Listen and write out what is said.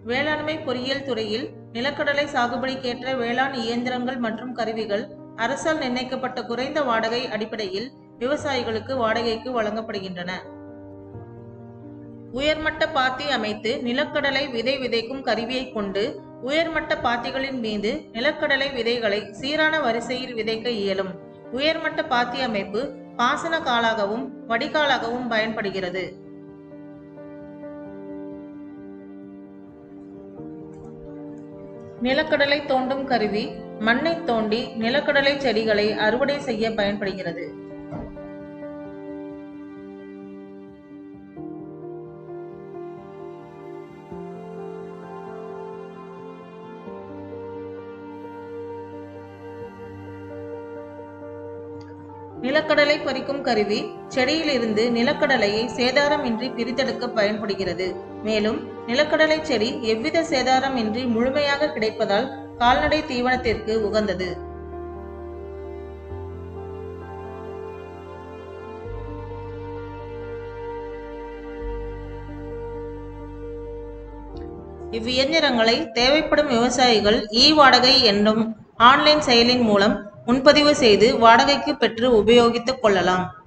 வேளாண்மை பொறியியல் துறையில் நிலக்கடலை சாகுபடிக்கேற்ற வேளாண் இயந்திரங்கள் மற்றும் கருவிகள் அரசால் நிர்ணயிக்கப்பட்ட குறைந்த வாடகை அடிப்படையில் விவசாயிகளுக்கு வாடகைக்கு வழங்கப்படுகின்றன உயர்மட்ட பாத்தி அமைத்து நிலக்கடலை விதை விதைக்கும் கருவியை கொண்டு உயர்மட்ட பாத்திகளின் மீது நிலக்கடலை விதைகளை சீரான வரிசையில் விதைக்க இயலும் உயர்மட்ட பாத்தி அமைப்பு பாசன காலாகவும் வடிகாலாகவும் பயன்படுகிறது நிலக்கடலை தோண்டும் கருவி மண்ணை தோண்டி நிலக்கடலை செடிகளை அறுவடை செய்ய பயன்படுகிறது நிலக்கடலை பறிக்கும் கருவி செடியிலிருந்து நிலக்கடலையை சேதாரமின்றி பிரித்தெடுக்க பயன்படுகிறது மேலும் நிலக்கடலை செடி எவ்வித சேதாரமின்றி முழுமையாக கிடைப்பதால் கால்நடை தீவனத்திற்கு உகந்தது இவ்வியந்திரங்களை தேவைப்படும் விவசாயிகள் இ வாடகை என்னும் ஆன்லைன் செயலின் மூலம் முன்பதிவு செய்து வாடகைக்கு பெற்று உபயோகித்துக் கொள்ளலாம்